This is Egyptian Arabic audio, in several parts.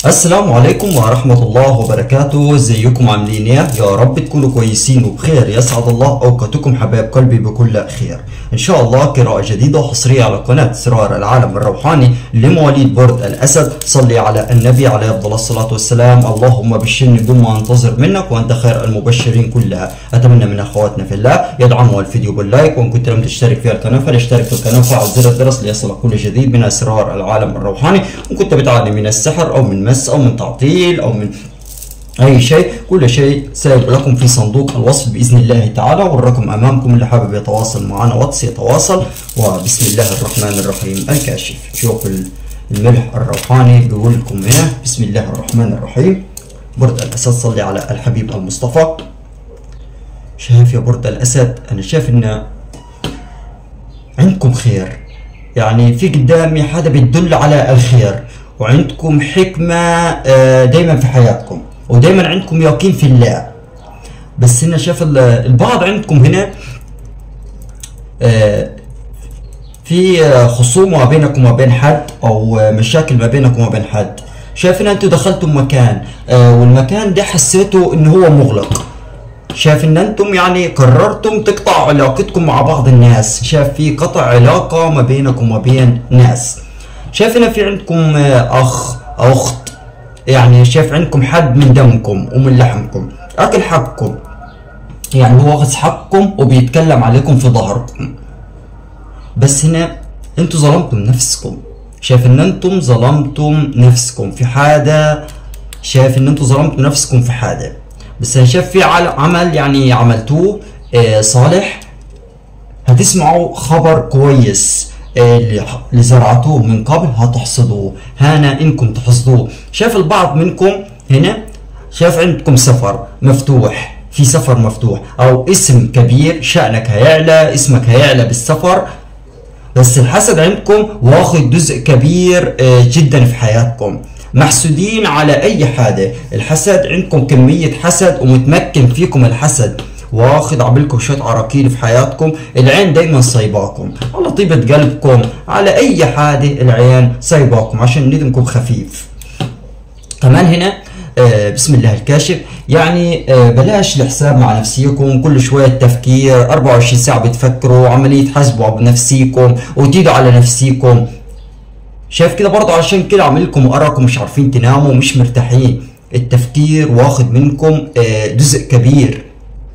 السلام عليكم ورحمة الله وبركاته ازيكم عاملين ايه يا رب تكونوا كويسين وبخير يسعد الله اوقاتكم حبايب قلبي بكل خير ان شاء الله قراءة جديدة وحصرية على قناة اسرار العالم الروحاني لمواليد برد الاسد صلي على النبي عليه افضل الصلاة والسلام اللهم بشرني بما انتظر منك وانت خير المبشرين كلها اتمنى من اخواتنا في الله يدعموا الفيديو باللايك وان كنت لم تشترك في القناة فلاشترك في القناة وفعل زر الجرس ليصلك كل جديد من اسرار العالم الروحاني وان كنت بتعاني من السحر او من مس او من تعطيل او من اي شيء كل شيء سيبقى لكم في صندوق الوصف باذن الله تعالى والرقم امامكم اللي حابب يتواصل معنا واتس يتواصل وبسم الله الرحمن الرحيم الكاشف شوف الملح الروحاني بيقول لكم ايه بسم الله الرحمن الرحيم برد الاسد صلي على الحبيب المصطفى شايف يا برد الاسد انا شايف ان عندكم خير يعني في قدامي حدا بيدل على الخير وعندكم حكمة آه، دايما في حياتكم ودايما عندكم يقين في الله بس هنا شايف ال- البعض عندكم هنا آه، في آه، خصومة ما بينك وما بين حد او آه، مشاكل ما بينك وما بين حد شايف ان انتوا دخلتم مكان آه، والمكان ده حسيتوا ان هو مغلق شايف ان انتم يعني قررتم تقطعوا علاقتكم مع بعض الناس شايف في قطع علاقة ما بينك وما بين ناس شايف ان في عندكم آه، اخ او اخت يعني شايف عندكم حد من دمكم ومن لحمكم اكل حقكم يعني هو واخذ حقكم وبيتكلم عليكم في ظهركم بس هنا انتوا ظلمتم نفسكم شايف ان انتم ظلمتم نفسكم في حاجة شايف ان انتم ظلمتم نفسكم في حاجة بس انا شايف في عل- عمل يعني عملتوه آه، صالح هتسمعوا خبر كويس آه، اللي اللي زرعتوه من قبل هتحصدوه هانا انكم تحصدوه شايف البعض منكم هنا شايف عندكم سفر مفتوح في سفر مفتوح او اسم كبير شأنك هيعلى اسمك هيعلى بالسفر بس الحسد عندكم واخد جزء كبير آه، جدا في حياتكم محسودين على اي حاجة الحسد عندكم كمية حسد ومتمكن فيكم الحسد واخد عبلكم شوية عراكيل في حياتكم العين دايما صيباكم على طيبة قلبكم على اي حاجة العين صيباكم عشان ندمكم خفيف كمان هنا آه، بسم الله الكاشف يعني آه، بلاش الحساب مع نفسيكم كل شوية تفكير 24 ساعة بتفكروا عملية تحاسبوا بنفسيكم وتيجوا على نفسيكم شايف كده برضه عشان كده عامل لكم أرق ومش عارفين تناموا ومش مرتاحين التفكير واخد منكم آه، جزء كبير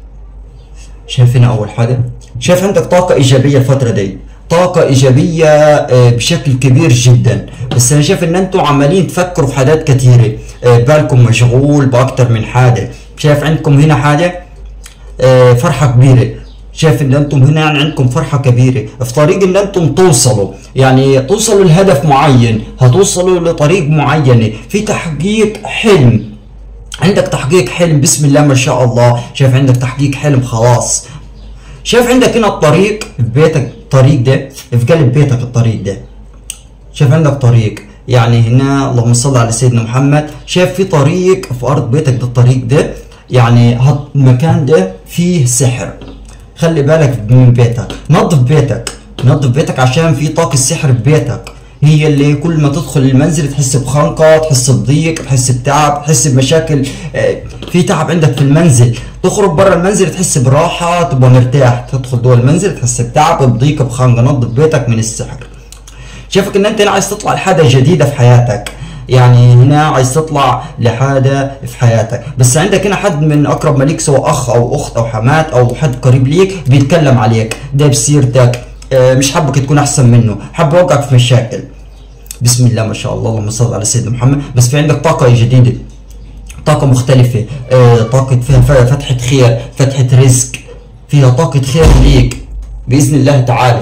شايف هنا اول حاجه شايف عندك طاقه ايجابيه الفتره دي طاقة إيجابية آه، بشكل كبير جدا بس أنا شايف إن أنتوا عمالين تفكروا في حاجات كتيرة آه، بالكم مشغول بأكتر من حاجة شايف عندكم هنا حاجة آه، فرحة كبيرة شايف ان انتم هنا يعني عندكم فرحة كبيرة في طريق ان انتم توصلوا يعني توصلوا لهدف معين هتوصلوا لطريق معينة في تحقيق حلم عندك تحقيق حلم بسم الله ما شاء الله شايف عندك تحقيق حلم خلاص شايف عندك هنا الطريق في بيتك الطريق ده في قلب بيتك الطريق ده شايف عندك طريق يعني هنا اللهم صل على سيدنا محمد شايف في طريق في ارض بيتك ده الطريق ده يعني هاد- المكان ده فيه سحر خلي بالك من بيتك نظف بيتك نظف بيتك عشان في طاقة سحر في بيتك هي اللي كل ما تدخل المنزل تحس بخنقة تحس بضيق تحس بتعب تحس بمشاكل آه، في تعب عندك في المنزل تخرج بره المنزل تحس براحة تبقى مرتاح تدخل جوه المنزل تحس بتعب بضيق بخنقة نظف بيتك من السحر شايفك ان انت هنا عايز تطلع لحاجه جديده في حياتك يعني هنا عايز تطلع لحاجه في حياتك بس عندك هنا حد من اقرب ما ليك سواء اخ او اخت او حمات او حد قريب ليك بيتكلم عليك ده بسيرتك آه، مش حابك تكون احسن منه حابب يوقعك في مشاكل بسم الله ما شاء الله اللهم صل على سيدنا محمد بس في عندك طاقه جديده طاقة مختلفة آه، طاقة فيها ف- فتحة خير فتحة رزق فيها طاقة خير ليك بإذن الله تعالى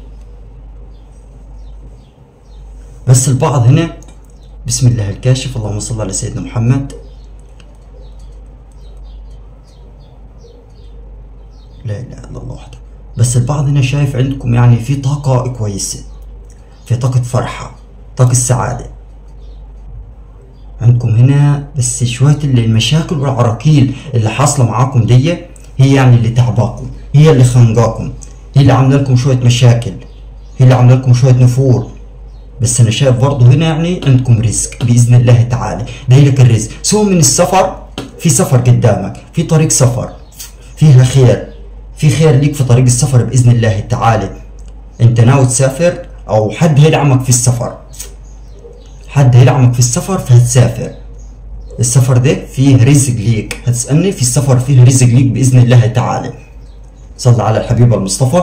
بس البعض هنا بسم الله الكاشف اللهم صل على سيدنا محمد لا اله الا الله وحده بس البعض هنا شايف عندكم يعني في طاقة كويسة في طاقة فرحة طاقة سعادة عندكم هنا بس شوية اللي المشاكل والعراكيل اللي حاصلة معاكم دي هي يعني اللي تعباكم هي اللي خنقاكم هي اللي عاملة لكم شوية مشاكل هي اللي عاملة لكم شوية نفور بس انا شايف برضه هنا يعني عندكم رزق باذن الله تعالى ده لك الرزق سواء من السفر في سفر قدامك في طريق سفر فيها خير في خير ليك في طريق السفر باذن الله تعالى انت ناوي تسافر او حد هيدعمك في السفر حد هيدعمك في السفر فهتسافر السفر ده فيه رزق ليك هتسألني في السفر فيه رزق ليك بإذن الله تعالى صلى على الحبيب المصطفى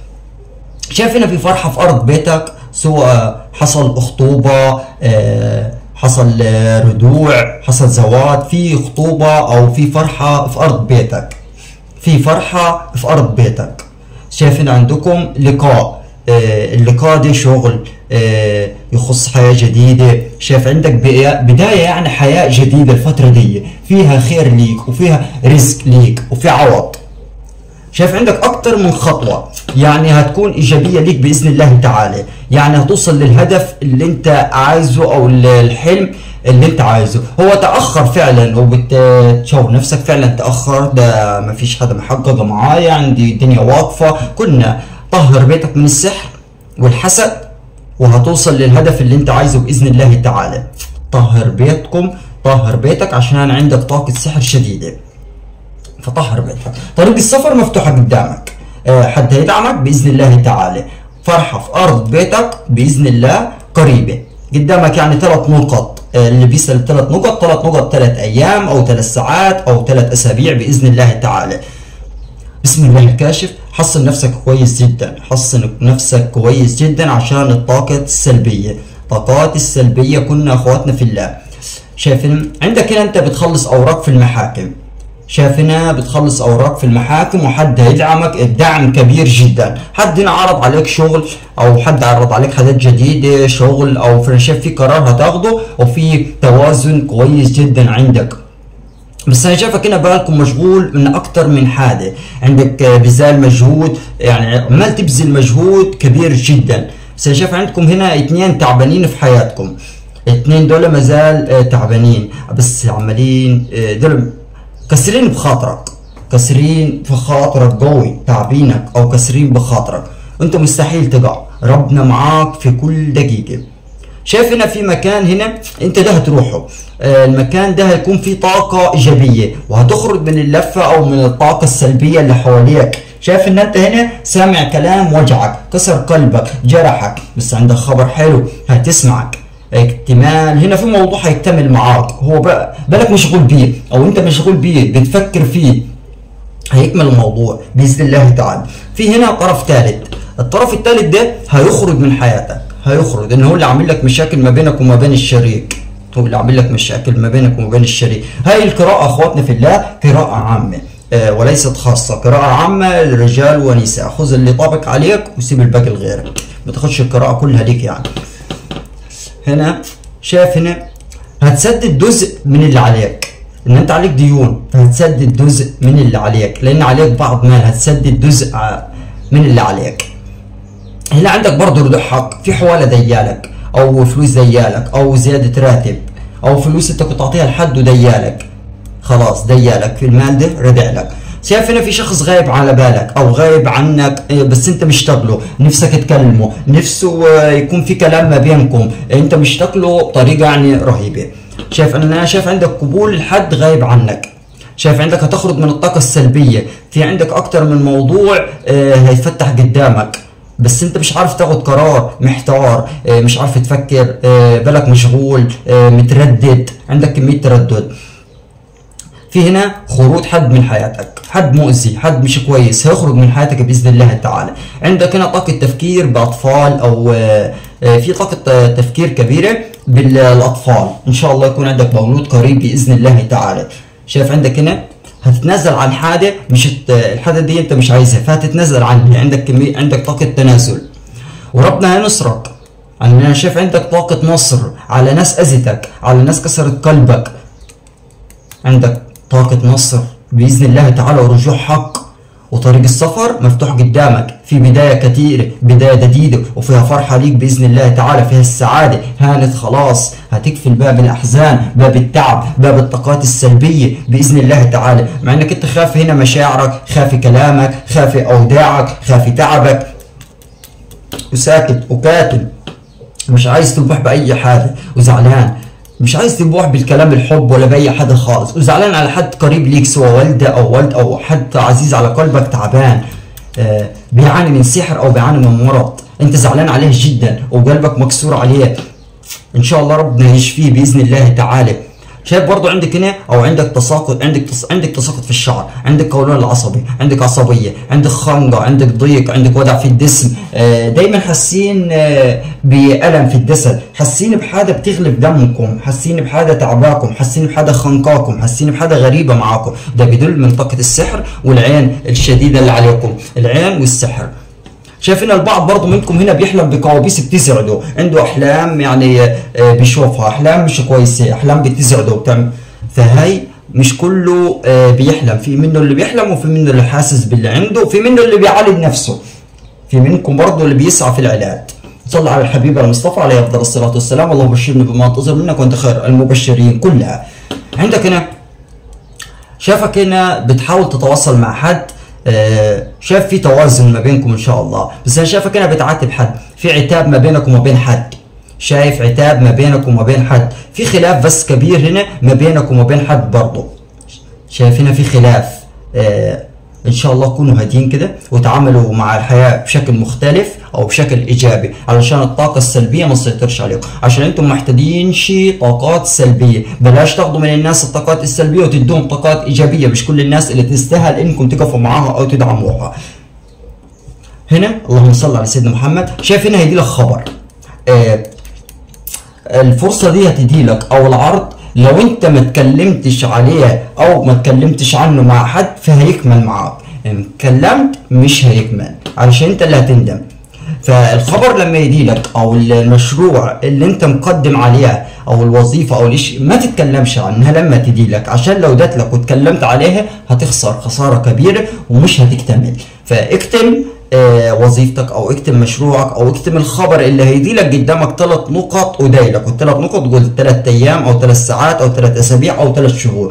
شايف هنا في فرحة في أرض بيتك سواء حصل خطوبة آه، حصل آه، ردوع حصل زواج في خطوبة أو في فرحة في أرض بيتك في فرحة في أرض بيتك شايف هنا عندكم لقاء آه، اللقاء ده شغل آه، يخص حياة جديدة شايف عندك بي- بداية يعني حياة جديدة الفترة دي فيها خير ليك وفيها رزق ليك وفي عوض شايف عندك اكتر من خطوة يعني هتكون ايجابية ليك باذن الله تعالى يعني هتوصل للهدف اللي انت عايزه او ال- الحلم اللي انت عايزه هو تأخر فعلا وبتشوف نفسك فعلا تأخر ده مفيش حدا محققه معايا عندي الدنيا واقفة كنا طهر بيتك من السحر والحسد وهتوصل للهدف اللي انت عايزه باذن الله تعالى طهر بيتكم طهر بيتك عشان عندك طاقة سحر شديدة فطهر بيتك طريق السفر مفتوحة قدامك آه، حد هيدعمك بإذن الله تعالى فرحة في أرض بيتك بإذن الله قريبة قدامك يعني ثلاث نقط آه، اللي بيسأل ثلاث نقط ثلاث نقط ثلاث أيام أو ثلاث ساعات أو ثلاث أسابيع بإذن الله تعالى بسم الله الكاشف حصن نفسك كويس جدا حصن نفسك كويس جدا عشان الطاقة السلبية طاقات السلبية كنا اخواتنا في الله شايفين عندك هنا انت بتخلص اوراق في المحاكم شايف هنا بتخلص اوراق في المحاكم وحد هيدعمك دعم كبير جدا حد هنا عرض عليك شغل او حد عرض عليك حاجات جديده شغل او في شايف في قرار هتاخده وفي توازن كويس جدا عندك بس انا شايفك هنا بالكم مشغول من اكتر من حاجه عندك آه، بذال مجهود يعني عمال تبذل مجهود كبير جدا بس انا شايف عندكم هنا اتنين تعبانين في حياتكم اتنين دول مازال آه، تعبانين بس عمالين آه، دول كسرين بخاطرك كسرين في خاطرك قوي تعبينك او كسرين بخاطرك انت مستحيل تقع ربنا معاك في كل دقيقه شايف هنا في مكان هنا انت ده هتروحه آه، المكان ده هيكون فيه طاقة ايجابية وهتخرج من اللفة او من الطاقة السلبية اللي حواليك شايف ان انت هنا سامع كلام وجعك كسر قلبك جرحك بس عندك خبر حلو هتسمعك اكتمال هنا في موضوع هيكتمل معاك هو بقى بالك مشغول بيه او انت مشغول بيه بتفكر فيه هيكمل الموضوع باذن الله تعالى في هنا طرف ثالث الطرف الثالث ده هيخرج من حياتك هيخرج لان هو اللي عامل لك مشاكل ما بينك وما بين الشريك هو اللي عامل لك مشاكل ما بينك وما بين الشريك هاي القراءة اخواتنا في الله قراءة عامة آه وليست خاصة قراءة عامة للرجال ونساء خذ اللي طابق عليك وسيب الباقي لغيرك ما تاخدش القراءة كلها ليك يعني هنا شايف هنا هتسدد جزء من اللي عليك ان انت عليك ديون فهتسدد جزء من اللي عليك لان عليك بعض مال هتسدد جزء ع- من اللي عليك هنا عندك برضه ردوح حق في حواله ديالك او فلوس ديالك او زياده راتب او فلوس انت كنت تعطيها لحد وديالك خلاص ديالك في المال ده رجع لك شايف هنا في شخص غايب على بالك او غايب عنك إيه، بس انت مشتاق له نفسك تكلمه نفسه آه، يكون في كلام ما بينكم انت مشتاق له بطريقه يعني رهيبه شايف انا شايف عندك قبول لحد غايب عنك شايف عندك هتخرج من الطاقة السلبية في عندك أكتر من موضوع آه، هيفتح قدامك بس انت مش عارف تاخد قرار محتار آه، مش عارف تفكر آه، بالك مشغول آه، متردد عندك كمية تردد في هنا خروج حد من حياتك حد مؤذي حد مش كويس هيخرج من حياتك باذن الله تعالى عندك هنا طاقه تفكير باطفال او آه، آه، في طاقه آه، تفكير كبيره بالاطفال ان شاء الله يكون عندك مولود قريب باذن الله تعالى شايف عندك هنا هتتنازل عن حاجه مش الت- الحاجه دي انت مش عايزها فهتتنازل عنها عندك كميه عندك طاقه تنازل وربنا هينصرك انا شايف عندك طاقه نصر على ناس اذتك على ناس كسرت قلبك عندك طاقة نصر بإذن الله تعالى ورجوع حق وطريق السفر مفتوح قدامك في بداية كثيرة بداية جديدة وفيها فرحة ليك بإذن الله تعالى فيها السعادة هانت خلاص هتقفل باب الأحزان باب التعب باب الطاقات السلبية بإذن الله تعالى مع أنك أنت خاف هنا مشاعرك خاف كلامك خاف أوداعك خاف تعبك وساكت وكاتم مش عايز تبوح باي حاجه وزعلان مش عايز تبوح بالكلام الحب ولا باي حد خالص وزعلان على حد قريب ليك سواء والده او والد او حد عزيز على قلبك تعبان آه بيعاني من سحر او بيعاني من مرض انت زعلان عليه جدا وقلبك مكسور عليه ان شاء الله ربنا يشفيه باذن الله تعالى شايف برضو عندك هنا او عندك تساقط عندك تص... عندك تساقط في الشعر عندك قولون العصبي عندك عصبيه عندك خنقه عندك ضيق عندك وجع في الجسم آه دايما حاسين آه بالم في الجسد حاسين بحاجه بتغلب دمكم حاسين بحاجه تعباكم حاسين بحاجه خنقاكم حاسين بحاجه غريبه معاكم ده بيدل من طاقه السحر والعين الشديده اللي عليكم العين والسحر شايفين البعض برضه منكم هنا بيحلم بكوابيس بتزعده عنده احلام يعني بيشوفها احلام مش كويسه احلام بتزعده وبتعمل فهي مش كله بيحلم في منه اللي بيحلم وفي منه اللي حاسس باللي عنده وفي منه اللي بيعالج نفسه في منكم برضه اللي بيسعى في العلاج صلى على الحبيب المصطفى عليه افضل الصلاه والسلام اللهم بشرني بما انتظر منك وانت خير المبشرين كلها عندك هنا شافك هنا بتحاول تتواصل مع حد شايف في توازن ما بينكم ان شاء الله بس انا شايفك انا بتعاتب حد في عتاب ما بينك وما بين حد شايف عتاب ما بينك وما بين حد في خلاف بس كبير هنا ما بينك وما بين حد برضه شايف هنا في خلاف آه ان شاء الله كونوا هاديين كده وتعاملوا مع الحياه بشكل مختلف او بشكل ايجابي علشان الطاقه السلبيه ما تسيطرش عليكم عشان انتم محتاجين شيء طاقات سلبيه بلاش تاخذوا من الناس الطاقات السلبيه وتدوهم طاقات ايجابيه مش كل الناس اللي تستاهل انكم تقفوا معاها او تدعموها هنا اللهم صل على سيدنا محمد شايف هنا هيدي لك خبر آه الفرصه دي هتدي لك او العرض لو انت ما اتكلمتش عليه او ما اتكلمتش عنه مع حد فهيكمل معاك ان اتكلمت مش هيكمل علشان انت اللي هتندم فالخبر لما يجي لك او المشروع اللي انت مقدم عليه او الوظيفه او الاشي ما تتكلمش عنها لما تجي لك عشان لو جات لك واتكلمت عليها هتخسر خساره كبيره ومش هتكتمل فاكتم آه وظيفتك او اكتب مشروعك او اكتب الخبر اللي هيجي لك قدامك ثلاث نقط ودايلك والثلاث نقط تقول ثلاث ايام او ثلاث ساعات او ثلاث اسابيع او ثلاث شهور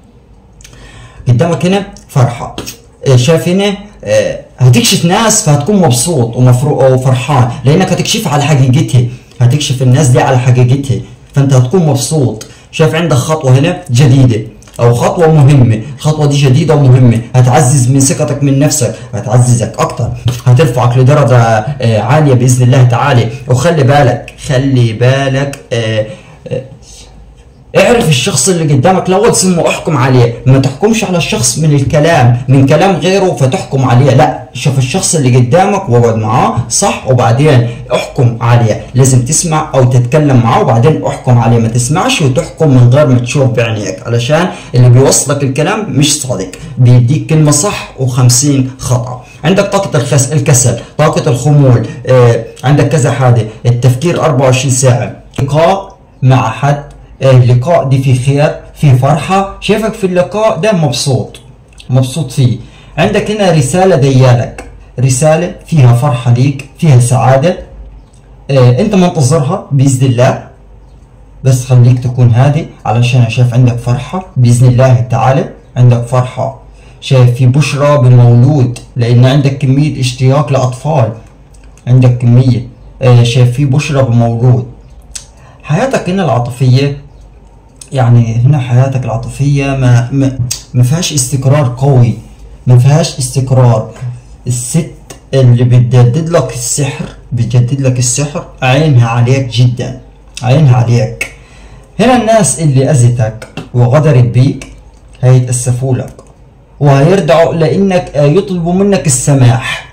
قدامك هنا فرحه آه شايف هنا آه هتكشف ناس فهتكون مبسوط ومفروق وفرحان لانك هتكشف على حقيقتها هتكشف الناس دي على حقيقتها فانت هتكون مبسوط شايف عندك خطوه هنا جديده او خطوه مهمه الخطوه دي جديده ومهمه هتعزز من ثقتك من نفسك هتعززك اكتر هترفعك لدرجه آه عاليه باذن الله تعالى وخلي بالك خلي بالك آه آه اعرف الشخص اللي قدامك الاول ثم احكم عليه ما تحكمش على الشخص من الكلام من كلام غيره فتحكم عليه لا شوف الشخص اللي قدامك واقعد معاه صح وبعدين احكم عليه لازم تسمع او تتكلم معاه وبعدين احكم عليه ما تسمعش وتحكم من غير ما تشوف بعينيك علشان اللي بيوصلك الكلام مش صادق بيديك كلمه صح و50 خطا عندك طاقة الخس... الكسل طاقة الخمول آه، عندك كذا حاجة التفكير 24 ساعة لقاء مع حد آه، اللقاء دي في خير في فرحة شايفك في اللقاء ده مبسوط مبسوط فيه عندك هنا رسالة ديالك رسالة فيها فرحة ليك فيها سعادة آه، انت منتظرها بإذن الله بس خليك تكون هادي علشان أنا شايف عندك فرحة بإذن الله تعالى عندك فرحة شايف في بشرى بالمولود لأن عندك كمية اشتياق لأطفال عندك كمية آه، شايف في بشرى بمولود حياتك هنا العاطفية يعني هنا حياتك العاطفية ما ما, ما فيهاش استقرار قوي ما فيهاش استقرار الست اللي بتجدد لك السحر بتجدد لك السحر عينها عليك جدا عينها عليك هنا الناس اللي أذتك وغدرت بيك هيتأسفوا لك وهيرجعوا لأنك يطلبوا منك السماح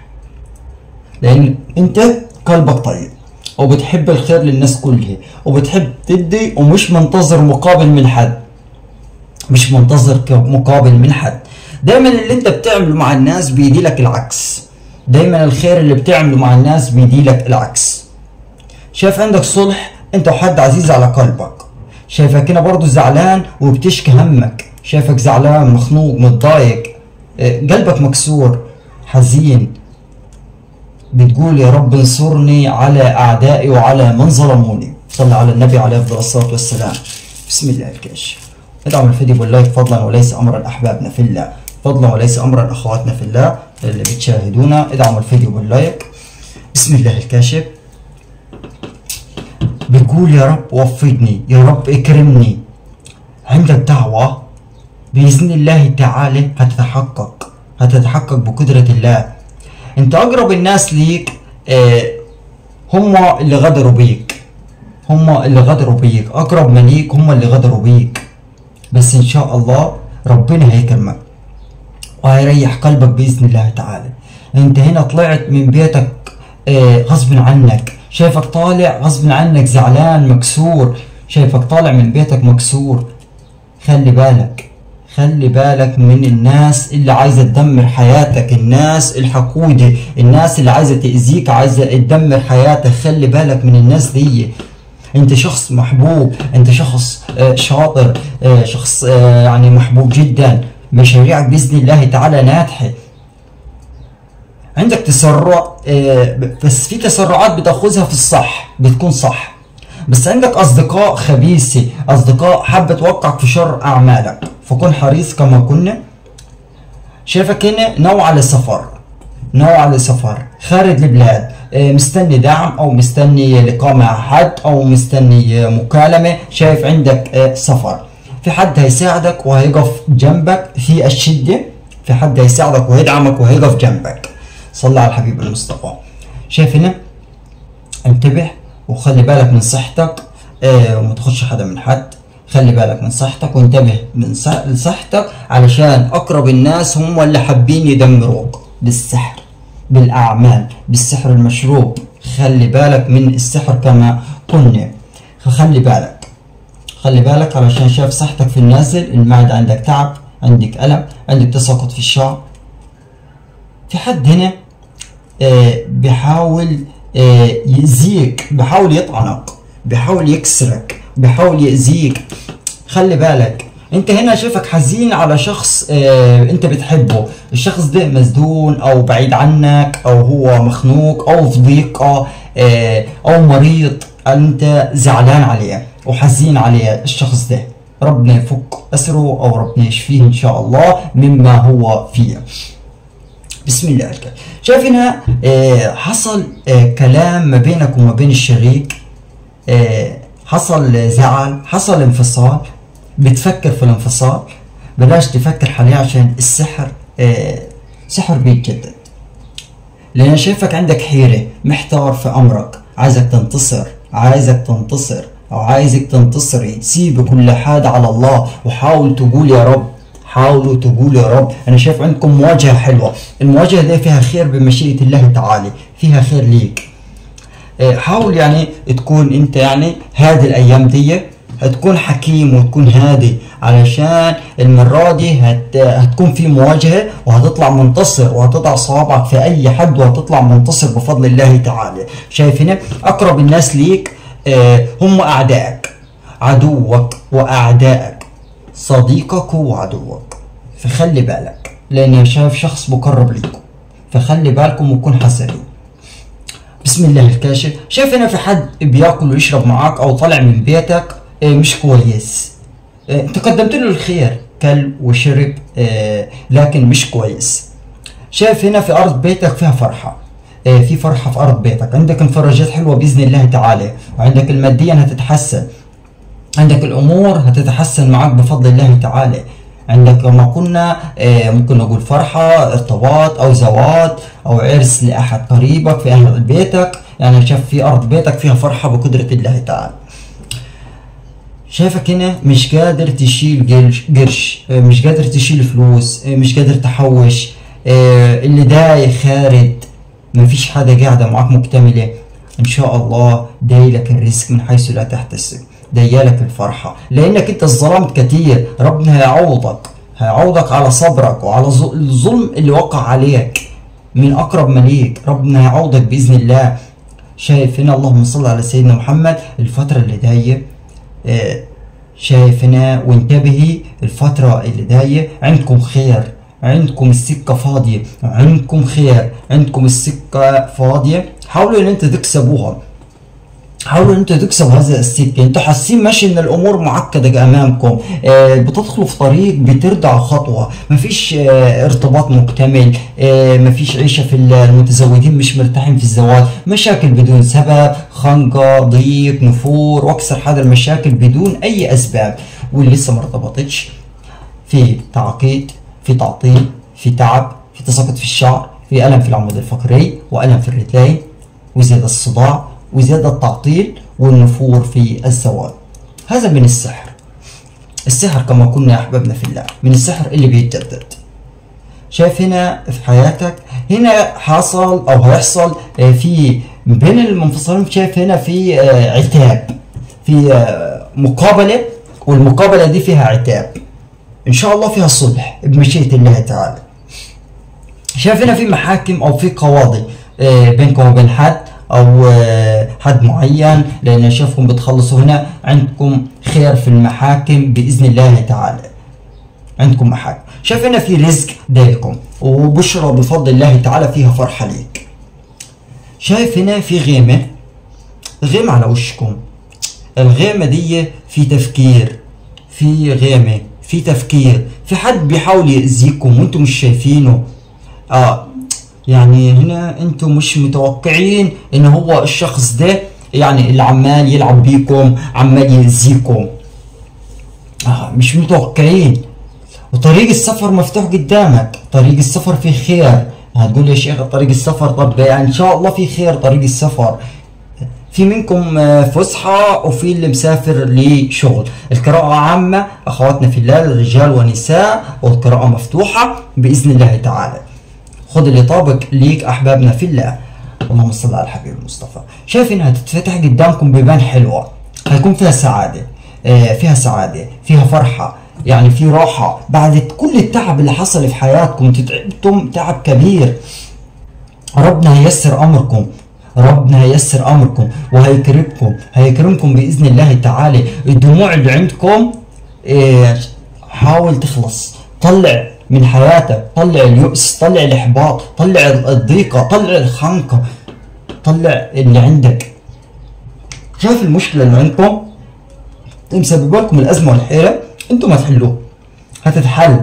لأن أنت قلبك طيب وبتحب الخير للناس كلها وبتحب تدي ومش منتظر مقابل من حد مش منتظر ك- مقابل من حد دايما اللي انت بتعمله مع الناس بيدي لك العكس دايما الخير اللي بتعمله مع الناس بيدي لك العكس شايف عندك صلح انت وحد عزيز على قلبك شايفك هنا برضو زعلان وبتشكي همك شايفك زعلان مخنوق متضايق اه، قلبك مكسور حزين بتقول يا رب انصرني على اعدائي وعلى من ظلموني صلى على النبي عليه افضل الصلاه والسلام بسم الله الكاشف ادعم الفيديو باللايك فضلا وليس امرا احبابنا في الله فضلا وليس امرا اخواتنا في الله اللي بتشاهدونا ادعموا الفيديو باللايك بسم الله الكاشف بتقول يا رب وفقني يا رب اكرمني عندك دعوة بإذن الله تعالى هتتحقق هتتحقق بقدرة الله انت اقرب الناس ليك آه، هم اللي غدروا بيك هم اللي غدروا بيك اقرب ما ليك هم اللي غدروا بيك بس ان شاء الله ربنا هيكرمك وهيريح قلبك باذن الله تعالى انت هنا طلعت من بيتك آه، غصب عنك شايفك طالع غصب عنك زعلان مكسور شايفك طالع من بيتك مكسور خلي بالك خلي بالك من الناس اللي عايزه تدمر حياتك الناس الحقودة الناس اللي عايزه تاذيك عايزه تدمر حياتك خلي بالك من الناس دي انت شخص محبوب انت شخص آه، شاطر آه، شخص آه، يعني محبوب جدا مشاريعك باذن الله تعالى ناجحه عندك تسرع بس في تسرعات بتاخذها في الصح بتكون صح بس عندك اصدقاء خبيثه اصدقاء حابه توقعك في شر اعمالك فكن حريص كما كنا شايفك هنا نوع للسفر نوع للسفر خارج البلاد آه، مستني دعم او مستني لقاء مع حد او مستني مكالمه شايف عندك آه، سفر في حد هيساعدك وهيقف جنبك في الشده في حد هيساعدك وهيدعمك وهيقف جنبك صلى على الحبيب المصطفى شايف هنا انتبه وخلي بالك من صحتك اه وما تاخدش حدا من حد خلي بالك من صحتك وانتبه من صحتك علشان اقرب الناس هم اللي حابين يدمروك بالسحر بالاعمال بالسحر المشروب خلي بالك من السحر كما قلنا فخلي بالك خلي بالك علشان شايف صحتك في النازل المعدة عندك تعب عندك ألم عندك تساقط في الشعر في حد هنا آه بيحاول آه يأذيك بيحاول يطعنك بيحاول يكسرك بيحاول يأذيك خلي بالك انت هنا شايفك حزين على شخص اه انت بتحبه الشخص ده مسدون او بعيد عنك او هو مخنوق او في ضيقة اه او مريض انت زعلان عليه وحزين عليه الشخص ده ربنا يفك اسره او ربنا يشفيه ان شاء الله مما هو فيه بسم الله الرحمن شايف هنا اه حصل اه كلام ما بينك وما بين الشريك اه حصل زعل حصل انفصال بتفكر في الانفصال بلاش تفكر حاليا عشان السحر آه سحر بيتجدد لان شايفك عندك حيرة محتار في امرك عايزك تنتصر عايزك تنتصر او عايزك تنتصري سيب كل حاجة على الله وحاول تقول يا رب حاولوا تقولوا يا رب انا شايف عندكم مواجهة حلوة المواجهة دي فيها خير بمشيئة الله تعالى فيها خير ليك آه، حاول يعني تكون انت يعني هذه الايام دي هتكون حكيم وتكون هادي علشان المرة دي هت... هتكون في مواجهة وهتطلع منتصر وهتضع صوابعك في أي حد وهتطلع منتصر بفضل الله تعالى شايف هنا أقرب الناس ليك آه هم أعدائك عدوك وأعدائك صديقك وعدوك فخلي بالك لأن شايف شخص مقرب ليكم فخلي بالكم وكون حذرين بسم الله الكاشف شايف هنا في حد بياكل ويشرب معاك او طالع من بيتك آه، مش كويس آه، انت قدمت له الخير كل وشرب آه، لكن مش كويس شايف هنا في ارض بيتك فيها فرحه في فرحه في ارض بيتك عندك انفراجات حلوه باذن الله تعالى وعندك الماديا هتتحسن عندك الامور هتتحسن معك بفضل الله تعالى عندك كما قلنا ممكن نقول فرحة ارتباط او زواج او عرس لاحد قريبك في اهل بيتك يعني شايف في ارض بيتك فيها فرحة بقدرة الله تعالى شايفك هنا مش قادر تشيل قرش مش قادر تشيل فلوس مش قادر تحوش اللي داي خارد ما فيش حاجة قاعدة معاك مكتملة ان شاء الله دايلك الرزق من حيث لا تحتسب دايلك الفرحة لانك انت ظلمت كتير ربنا هيعوضك هيعوضك على صبرك وعلى الظلم اللي وقع عليك من اقرب مليك ربنا هيعوضك باذن الله شايف هنا اللهم صل على سيدنا محمد الفترة اللي جاية آه، شايف هنا وانتبهي الفترة اللي جاية عندكم خير عندكم السكة فاضية عندكم خير عندكم السكة فاضية حاولوا ان انت تكسبوها حاولوا انتوا تكسبوا هذا السكه انتوا حاسين ماشي ان الامور معقده امامكم آه بتدخلوا في طريق بترجعوا خطوه مفيش آه ارتباط مكتمل آه مفيش عيشه في المتزوجين مش مرتاحين في الزواج مشاكل بدون سبب خنقه ضيق نفور واكثر هذا المشاكل بدون اي اسباب واللي لسه ما ارتبطتش في تعقيد في تعطيل في تعب في تساقط في الشعر في الم في العمود الفقري والم في الرجلين وزياده الصداع وزيادة التعطيل والنفور في الزواج هذا من السحر السحر كما قلنا يا أحبابنا في الله من السحر اللي بيتجدد شايف هنا في حياتك هنا حصل أو هيحصل في بين المنفصلين شايف هنا في عتاب في مقابلة والمقابلة دي فيها عتاب إن شاء الله فيها صلح بمشيئة الله تعالى شايف هنا في محاكم أو في قواضي بينكم وبين حد او حد معين لان شافكم بتخلصوا هنا عندكم خير في المحاكم باذن الله تعالى عندكم محاكم شايف هنا في رزق دايكم وبشرى بفضل الله تعالى فيها فرحه ليك شايف هنا في غيمه غيمه على وشكم الغيمه دي في تفكير في غيمه في تفكير في حد بيحاول يأذيكم وانتم مش شايفينه اه يعني هنا انتم مش متوقعين ان هو الشخص ده يعني اللي عمال يلعب بيكم عمال يأذيكم آه مش متوقعين وطريق السفر مفتوح قدامك طريق السفر فيه خير هتقول يا شيخ طريق السفر طب يعني ان شاء الله في خير طريق السفر في منكم فسحة وفي اللي مسافر لشغل القراءة عامة أخواتنا في الله رجال ونساء والقراءة مفتوحة بإذن الله تعالى خد اللي طابق ليك احبابنا في الله اللهم صل على الحبيب المصطفى شايف انها تتفتح قدامكم بيبان حلوه هيكون فيها سعاده آه فيها سعاده فيها فرحه يعني في راحه بعد كل التعب اللي حصل في حياتكم تعبتم تعب كبير ربنا هيسر امركم ربنا هيسر امركم وهيكرمكم هيكرمكم باذن الله تعالى الدموع اللي عندكم آه حاول تخلص طلع من حياتك طلع اليأس طلع الإحباط طلع الضيقة طلع الخنقة طلع اللي عندك شايف المشكلة اللي عندكم مسببة لكم الأزمة والحيرة أنتم هتحلوها هتتحل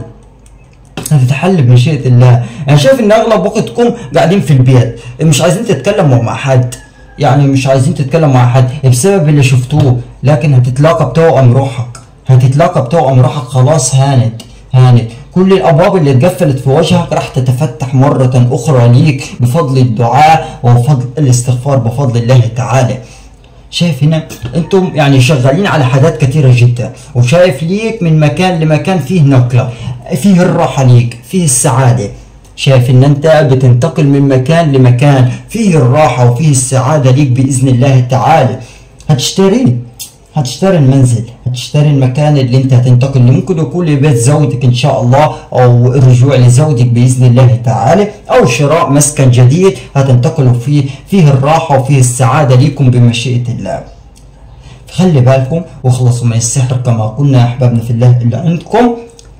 هتتحل بمشيئة الله أنا شايف إن أغلب وقتكم قاعدين في البيت مش عايزين تتكلموا مع حد يعني مش عايزين تتكلموا مع حد بسبب اللي شفتوه لكن هتتلاقى بتوأم روحك هتتلاقى بتوأم روحك خلاص هانت هانت كل الابواب اللي اتقفلت في وجهك راح تتفتح مره اخرى ليك بفضل الدعاء وبفضل الاستغفار بفضل الله تعالى شايف هنا انتم يعني شغالين على حاجات كثيره جدا وشايف ليك من مكان لمكان فيه نقله فيه الراحه ليك فيه السعاده شايف ان انت بتنتقل من مكان لمكان فيه الراحه وفيه السعاده ليك باذن الله تعالى هتشتري هتشتري المنزل هتشتري المكان اللي انت هتنتقل له ممكن يكون لبيت زوجك ان شاء الله او الرجوع لزوجك باذن الله تعالى او شراء مسكن جديد هتنتقلوا فيه فيه الراحه وفيه السعاده ليكم بمشيئه الله خلي بالكم واخلصوا من السحر كما قلنا يا احبابنا في الله اللي عندكم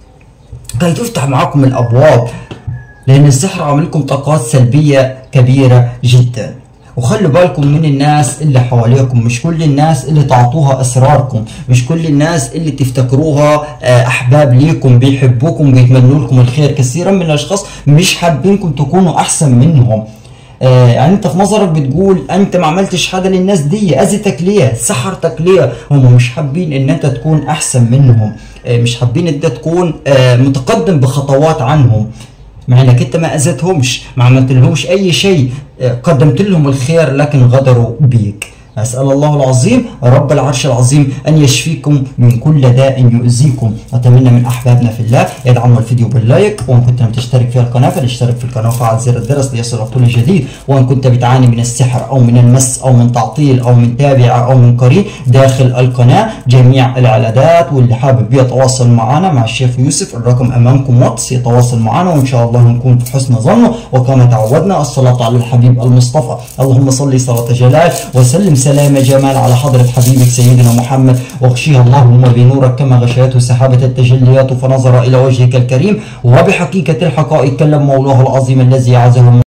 كي تفتح معاكم الابواب لان السحر عامل لكم طاقات سلبيه كبيره جدا وخلوا بالكم من الناس اللي حواليكم مش كل الناس اللي تعطوها اسراركم مش كل الناس اللي تفتكروها احباب ليكم بيحبوكم بيتمنوا لكم الخير كثيرا من الاشخاص مش حابينكم تكونوا احسن منهم آه يعني انت في نظرك بتقول انت ما عملتش حاجه للناس دي اذيتك ليه سحرتك ليه هم مش حابين ان انت تكون احسن منهم آه مش حابين ان انت تكون آه متقدم بخطوات عنهم مع انك انت ما اذيتهمش ما عملت لهمش اي شيء قدمت لهم الخير لكن غدروا بيك أسأل الله العظيم رب العرش العظيم أن يشفيكم من كل داء يؤذيكم أتمنى من أحبابنا في الله يدعموا الفيديو باللايك وإن كنت لم تشترك في القناة فلاشترك في القناة وفعل زر الجرس ليصلك كل جديد وإن كنت بتعاني من السحر أو من المس أو من تعطيل أو من تابع أو من قرين داخل القناة جميع العلادات واللي حابب يتواصل معنا مع الشيخ يوسف الرقم أمامكم واتس يتواصل معنا وإن شاء الله نكون في حسن ظنه وكما تعودنا الصلاة على الحبيب المصطفى اللهم صل صلاة جلال وسلم سلام جمال على حضرة حبيبك سيدنا محمد واغشيها اللهم بنورك كما غشيته سحابة التجليات فنظر إلى وجهك الكريم وبحقيقة الحقائق كلم مولاه العظيم الذي عزه